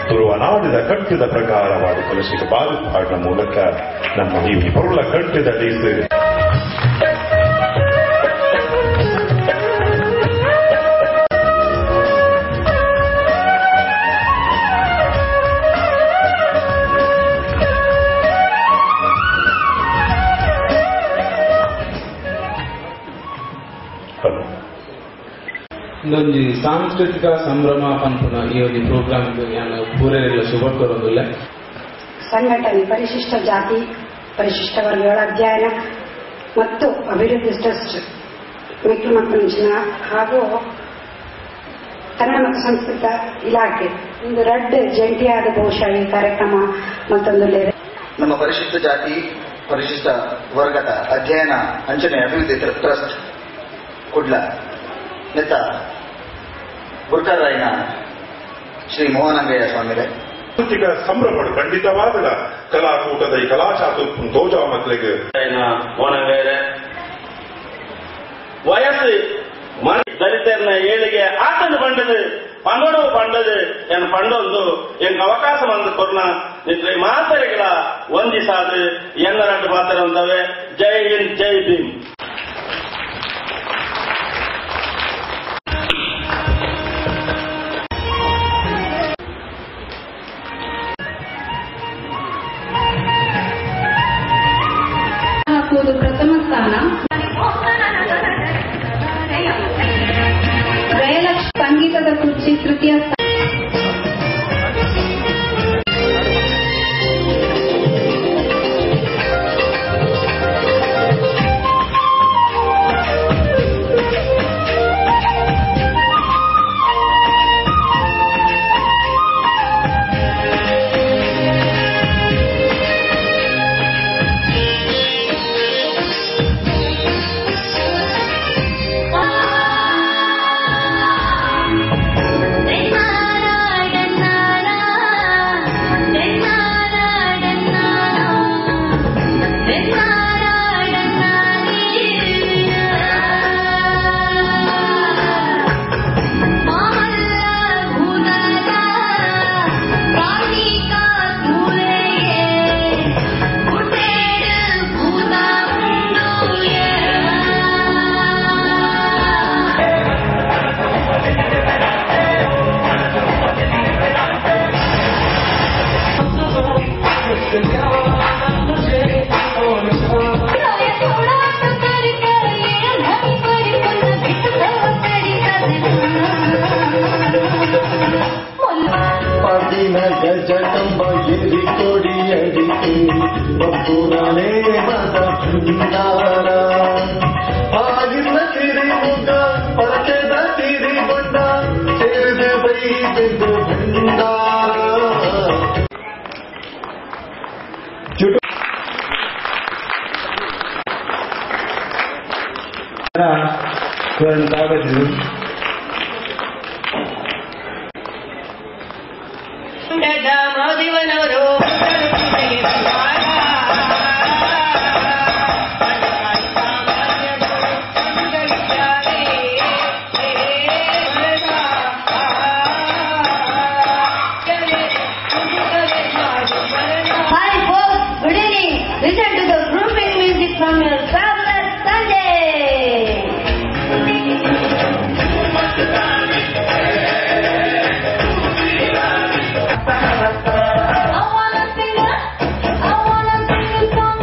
ತುರುವನಾಡಿದ ಕಟ್ಟಿದ ಪ್ರಕಾರವಾದ ಕಲಶಿಗೆ ಬಾದು ಹಾಡಿನ ಮೂಲಕ ನಮ್ಮ ಈ ಪೊರುಳ ಕಟ್ಟಿದ ಡೀಸು ಇನ್ನೊಂದು ಸಾಂಸ್ಕೃತಿಕ ಸಂಭ್ರಮ ಪಂಪುನ ಈ ಒಂದು ಪ್ರೋಗ್ರಾಮ್ ನಾನು ಪೂರೈಲ್ಲ ಶುಭ ಕೋರೋದಿಲ್ಲ ಸಂಘಟನೆ ಪರಿಶಿಷ್ಟ ಜಾತಿ ಪರಿಶಿಷ್ಟ ವರ್ಗಗಳ ಅಧ್ಯಯನ ಮತ್ತು ಅಭಿವೃದ್ಧಿ ಟ್ರಸ್ಟ್ ಮಿಕ್ಲು ಮಕ್ಕಳಿನ ಹಾಗೂ ಕನ್ನಡ ಮತ್ತು ಸಂಸ್ಕೃತ ಇಲಾಖೆ ಒಂದು ರಡ್ ಜಂಟಿಯಾದ ಬಹುಶಃ ಈ ಕಾರ್ಯಕ್ರಮ ಮತ್ತೊಂದು ನಮ್ಮ ಪರಿಶಿಷ್ಟ ಜಾತಿ ಪರಿಶಿಷ್ಟ ವರ್ಗದ ಅಧ್ಯಯನ ಅಂಚನೆ ಅಭಿವೃದ್ಧಿ ಟ್ರಸ್ಟ್ ಕುಡ್ಲ ನೆತ್ತ ಬುರ್ಕರಾಯಿನ ಶ್ರೀ ಮೋಹನಂಗಯ್ಯ ಸ್ವಾಮಿರೇ ಸಾಂಸ್ಕೃತಿಕ ಸಂಭ್ರಮಗಳು ಖಂಡಿತವಾದ ಕಲಾಕೂಟದ ಈ ಕಲಾಚಾತುರ್ಯ ತೋಜಾ ಮಕ್ಕಳಿಗೆ ಬೇರೆ ವಯಸ್ಸು ಮನೆ ದಲಿತರನ್ನ ಏಳಿಗೆ ಆತನು ಪಂಡದು ಪಂಡೋಡು ಪಂಡದು ಎನ್ ಪಂಡೊಂದು ಎಂಗ್ ಅವಕಾಶ ಬಂದು ಕೊರ್ನ ನಿತ್ರೆ ಮಾತರೆಗಳ ವಂದಿಸಾದು ಎನ್ನರಡ್ಡು ಮಾತರ ಒಂದವೆ ಜೈ ಹಿಂದ್ ಜೈ ಭೀಮ್ ಹಾಕುವುದು ಪ್ರಥಮ ಸ್ಥಾನ ಜಯಲಕ್ಷ್ಮಿ ಸಂಗೀತದ ಕುರ್ಚಿ ತೃತೀಯ ಸ್ಥಾನ ಪದಿನ ಗಜಕಂಬ ಎರಿ ಕೊಡಿ ಅಡಿಕೆ ಬಬ್ಬುರನೇ ಮದ ಭಂಡಾರ ಆಗಿನ ತಿರಿ ಮುಗ ಪರಕೆದ ತಿರಿ ಬಣ್ಣ ಸೇರಿದ ಬೈದಿದ್ದು ಭಂಡಾರ ಕಾಗದ್ರು ಮೋದಿವನವರು Hi folks, good evening. Listen to the grouping music from your favorite Sunday. I wanna sing it. I wanna sing a song.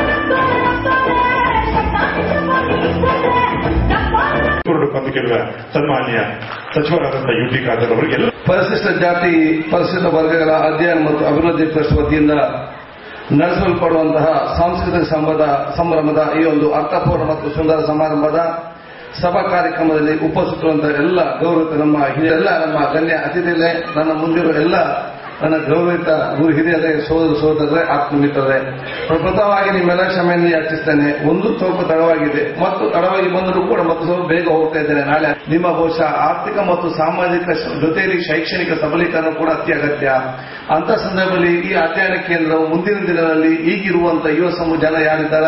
ಕುರುಡು ಪಂದಿಕೆರುವ ಸನ್ಮಾನ್ಯ ಸಚಿವರಾದಂತಹ ಯು ಟಿ ಖಾದರ್ ಅವರಿಗೆ ಎಲ್ಲ ಪರಿಶಿಷ್ಟ ಜಾತಿ ಪರಿಶಿಷ್ಟ ವರ್ಗಗಳ ಅಧ್ಯಯನ ಮತ್ತು ಅಭಿವೃದ್ಧಿ ಟ್ರಸ್ಟ್ ವತಿಯಿಂದ ನಡೆಸಲ್ಪಡುವಂತಹ ಸಾಂಸ್ಕೃತಿಕ ಸಂಬಂಧ ಸಂಭ್ರಮದ ಈ ಒಂದು ಅರ್ಥಪೂರ್ಣ ಮತ್ತು ಸುಂದರ ಸಮಾರಂಭದ ಸಭಾ ಕಾರ್ಯಕ್ರಮದಲ್ಲಿ ಉಪಸ್ಥಿತರುವಂತಹ ಎಲ್ಲ ಗೌರವಿತ ನಮ್ಮ ಹಿರಿಯ ಎಲ್ಲ ನಮ್ಮ ಗಣ್ಯ ಅತಿಥಿಗಳೇ ನನ್ನ ಮುಂದಿರುವ ಎಲ್ಲ ನನ್ನ ಗೌರವಿತ ಗುರು ಹಿರಿಯರೇ ಸೋದರ ಸೋದರರೇ ಆತ್ಮಮಿತ್ರರೇ ಪ್ರಪ್ರಥಮವಾಗಿ ನಿಮ್ಮೆಲ್ಲ ಕ್ಷಮೆಯನ್ನು ಯಾಚಿಸ್ತೇನೆ ಒಂದು ಸ್ವಲ್ಪ ತಡವಾಗಿದೆ ಮತ್ತು ತಡವಾಗಿ ಬಂದರೂ ಕೂಡ ಮತ್ತು ಸ್ವಲ್ಪ ಬೇಗ ಹೋಗ್ತಾ ಇದ್ದೇನೆ ನಾಳೆ ನಿಮ್ಮ ಬಹುಶಃ ಆರ್ಥಿಕ ಮತ್ತು ಸಾಮಾಜಿಕ ಶ- ಜೊತೆಯಲ್ಲಿ ಶೈಕ್ಷಣಿಕ ಸಬಲೀಕರಣ ಕೂಡ ಅತ್ಯಗತ್ಯ ಅಂತ ಸಂದರ್ಭದಲ್ಲಿ ಈ ಅಧ್ಯಯನ ಕೇಂದ್ರವು ಮುಂದಿನ ದಿನಗಳಲ್ಲಿ ಈಗಿರುವಂತಹ ಯುವ ಸಮೂಹ ಜನ ಯಾರಿದ್ದಾರ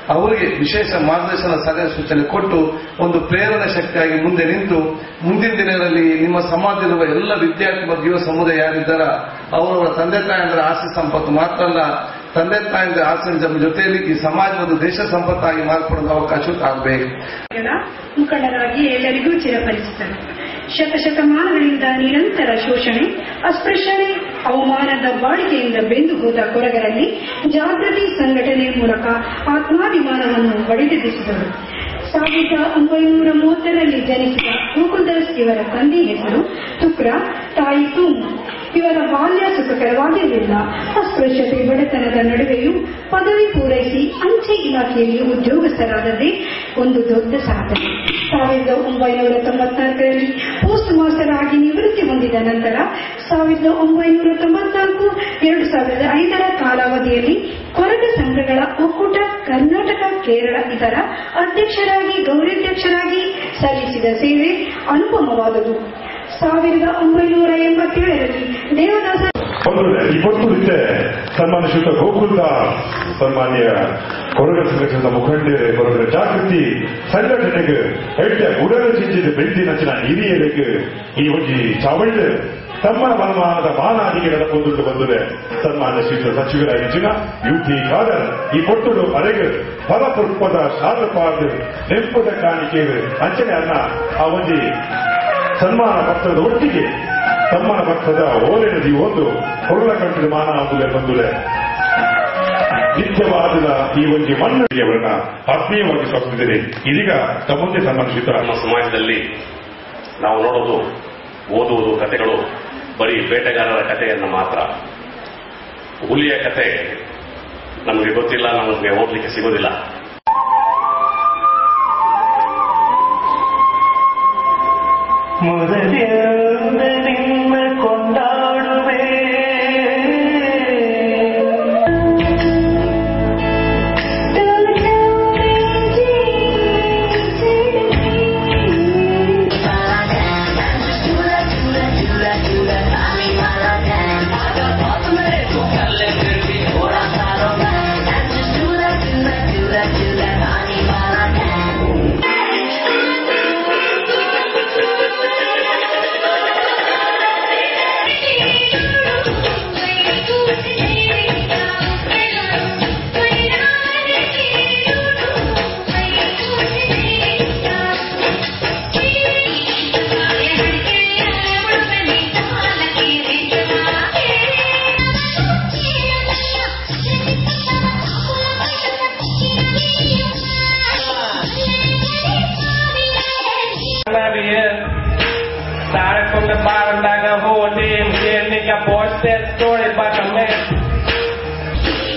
ಅವರಿಗೆ ವಿಶೇಷ ಮಾರ್ಗದರ್ಶನ ಸಲಹೆ ಸೂಚನೆ ಕೊಟ್ಟು ಒಂದು ಪ್ರೇರಣೆ ಶಕ್ತಿಯಾಗಿ ಮುಂದೆ ನಿಂತು ಮುಂದಿನ ದಿನಗಳಲ್ಲಿ ನಿಮ್ಮ ಸಮಾಜದಲ್ಲಿರುವ ಎಲ್ಲ ವಿದ್ಯಾರ್ಥಿ ಮತ್ತು ಯುವ ಸಮುದಾಯ ಯಾರಿದ್ದಾರ ಅವರವರ ತಂದೆ ತಾಯಂದ್ರ ಆಸ್ತಿ ಸಂಪತ್ತು ಮಾತ್ರ ಅಲ್ಲ ತಂದೆ ತಾಯಂದ್ರ ಆಸ್ತಿ ಜೊತೆಯಲ್ಲಿ ಈ ಸಮಾಜ ಒಂದು ದೇಶ ಸಂಪತ್ತಾಗಿ ಮಾರ್ಪಡೋದು ಅವಕಾಶ ಆಗಬೇಕು ಗಳ ಮುಖಂಡರಾಗಿ ಎಲ್ಲರಿಗೂ ಚಿರಪರಿಚಿತರು ಶತಶತಮಾನಗಳಿಂದ ನಿರಂತರ ಶೋಷಣೆ ಅಸ್ಪೃಶ್ಯತೆ ಅವಮಾನದ ಬಾಡಿಗೆಯಿಂದ ಬೆಂದು ಹೋದ ಕೊರಗರಲ್ಲಿ ಜಾಗೃತಿ ಸಂಘಟನೆ ಮೂಲಕ ಆತ್ಮಾಭಿಮಾನವನ್ನು ಬಡಿದೆಬ್ಬಿಸಿದರು ಸಾವಿರದ ಒಂಬೈನೂರ ಮೂವತ್ತರಲ್ಲಿ ಜನಿಸಿದ ಗೋಕುಲ್ದಾಸ್ ಇವರ ತಂದೆ ಹೆಸರು ತುಕ್ರ ತಾಯಿ ತುಮ್ ಇವರ ಬಾಲ್ಯ ಸುಖಕರವಾಗಿರಲಿಲ್ಲ ಅಸ್ಪೃಶ್ಯತೆ ಬಡತನದ ನಡುವೆಯೂ ಪದವಿ ಪೂರೈಸಿ ಅಂಚೆ ಇಲಾಖೆಯಲ್ಲಿ ಉದ್ಯೋಗಸ್ಥರಾದದ್ದೇ ಒಂದು ದೊಡ್ಡ ಸಾಧನೆ ಸಾವಿರದ ಒಂಬೈನೂರ ತೊಂಬತ್ನಾಲ್ಕರಲ್ಲಿ ಪೋಸ್ಟ್ ಮಾಸ್ಟರ್ ಆಗಿ ನಿವೃತ್ತಿ ಹೊಂದಿದ ನಂತರ ಸಾವಿರದ ಒಂಬೈನೂರ ತೊಂಬತ್ನಾಲ್ಕು ಎರಡು ಸಾವಿರದ ಐದರ ಕಾಲಾವಧಿಯಲ್ಲಿ ಕೊರಗ ಸಂಘಗಳ ಒಕ್ಕೂಟ ಕರ್ನಾಟಕ ಕೇರಳ ಇದರ ಅಧ್ಯಕ್ಷರಾಗಿ ಗೌರವಾಧ್ಯಕ್ಷರಾಗಿ ಸಲ್ಲಿಸಿದ ಸೇವೆ ಅನುಪಮವಾದುದು ಸಾವಿರದ ಒಂಬೈನೂರ ಎಂಬತ್ತೇಳರಲ್ಲಿ ದೇವದಾಸ ಬಂಧುಗಳೇ ಇವತ್ತು ಇದ್ದೆ ಸನ್ಮಾನ್ಯ ಶ್ರೀಯುತ ಗೋಕುಲ್ದಾಸ್ ಸನ್ಮಾನ್ಯ ಕೊರಗ ಸಂಘಟನೆದ ಮುಖಂಡರೇ ಕೊರಗರ ಜಾಗೃತಿ ಸಂಘಟನೆಗೆ ಹೆಡ್ಡ ಉಡಲ ಜಿಂಜಿದ ಬೆಳ್ಳಿ ನಚ್ಚಿನ ಹಿರಿಯರಿಗೆ ಈ ಒಂಜಿ ಚಾವಳ್ಳ ತಮ್ಮನ ಮನಮಾನದ ಮಾನಾದಿಗೆ ನಡಪೊಂದುಂಡು ಬಂದಿದೆ ಸನ್ಮಾನ್ಯ ಶ್ರೀಯುತ ಸಚಿವರಾಗಿನ ಯು ಟಿ ಖಾದರ್ ಈ ಕೊಟ್ಟುಡು ಅರೆಗೆ ಫಲಪುಷ್ಪದ ಶಾರಪಾದ ನೆಂಪದ ಕಾಣಿಕೆ ಅಂಚನೆ ಅನ್ನ ಆ ಒಂಜಿ ಸನ್ಮಾನ ಪತ್ರದ ಒಟ್ಟಿಗೆ ತಮ್ಮನ ಪಕ್ಷದ ಓಲೆನದಿ ಒಂದು ಹೊರಳ ಕಂಠದ ಮಾನ ಆಗುಲೆ ಬಂದುಲೆ ನಿತ್ಯವಾದ ಈ ಒಂದು ಮನ್ನಡಿಯವರನ್ನ ಆತ್ಮೀಯವಾಗಿ ಸ್ವಾಗತಿಸಿದೆ ಇದೀಗ ತಮ್ಮೊಂದೇ ಸಂಬಂಧಿಸಿದ ನಮ್ಮ ಸಮಾಜದಲ್ಲಿ ನಾವು ನೋಡೋದು ಓದುವುದು ಕಥೆಗಳು ಬರೀ ಬೇಟೆಗಾರರ ಕಥೆಯನ್ನು ಮಾತ್ರ ಹುಲಿಯ ಕಥೆ ನಮಗೆ ಗೊತ್ತಿಲ್ಲ ನಮಗೆ ಓದಲಿಕ್ಕೆ ಸಿಗೋದಿಲ್ಲ ಮೊದಲಿಂದ ನಿನ್ನ ಕೊಂಡಾಡುವೆ Started from the bottom like a whole damn shit, nigga. Boy, that story about the man.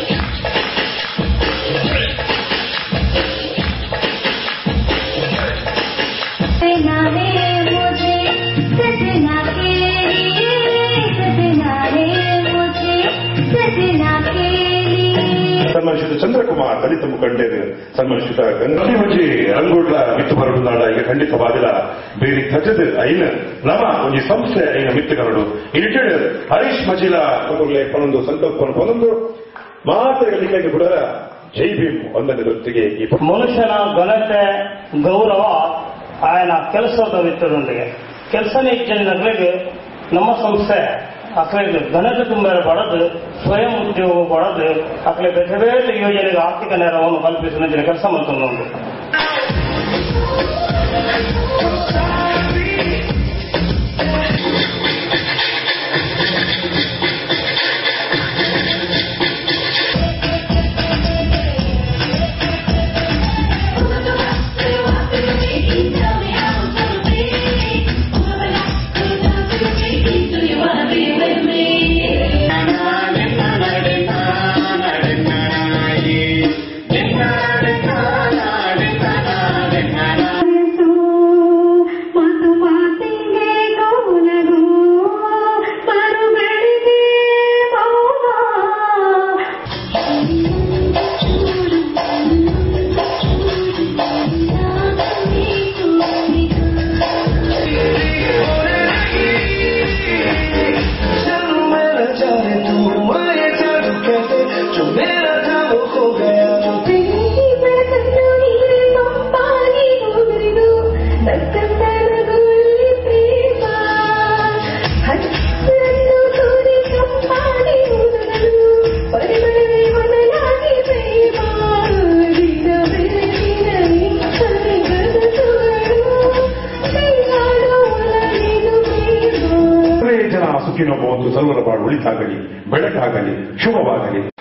सजना है मुझे सजना के लिए सजना है मुझे सजना के लिए ಸನ್ಮಾನಿಸಿದ ಚಂದ್ರಕುಮಾರ್ ದಲಿತ ಮುಖಂಡರು ಸನ್ಮಾನಿಸಿದ ಗಂಗಾಧಿ ಮಂಜಿ ರಂಗೋಡ್ಲ ಮಿತ್ತು ಬರಡುನಾಡ ಈಗ ಖಂಡಿತ ಬಾದಿಲ ಬೇರೆ ತಜದ ಐನ ನಮ ಒಂದು ಸಂಸ್ಥೆ ಐನ ಮಿತ್ತುಗಳು ಇರಿಟೆಡ್ ಹರೀಶ್ ಮಜಿಲ ಅವರುಗಳೇ ಕೊನೊಂದು ಸಂಕಲ್ಪವನ್ನು ಕೊನೊಂದು ಮಾತುಗಳಿಗೆ ಕೂಡ ಜೈ ಭೀಮ್ ಒಂದನೇ ಜೊತೆಗೆ ಈ ಮನುಷ್ಯನ ಘನತೆ ಗೌರವ ఆయన ಕೆಲಸದ ಮಿತ್ರರೊಂದಿಗೆ ಕೆಲಸ ಜನಗಳಿಗೆ ನಮ್ಮ ಸಂಸ್ಥೆ ಅಕ್ಳಿಗೆ ಘನತೆ ತುಂಬ ಪಡೆದು ಸ್ವಯಂ ಉದ್ಯೋಗ ಪಡೆದು ಅಕ್ಳಿಗೆ ಬೇರೆ ಬೇರೆ ಯೋಜನೆಗೆ ಆರ್ಥಿಕ ನೆರವನ್ನು ಕಲ್ಪಿಸಿದ ಕೆಲಸ ಮಾಡ್ಕೊಂಡು ಮಧುಮಾ ಸುಖಿನೋ ಬಹುದು ಸರ್ವರ ಬಾಳು ಒಳಿತಾಗಲಿ ಬೆಳಕಾಗಲಿ ಶುಭವಾಗಲಿ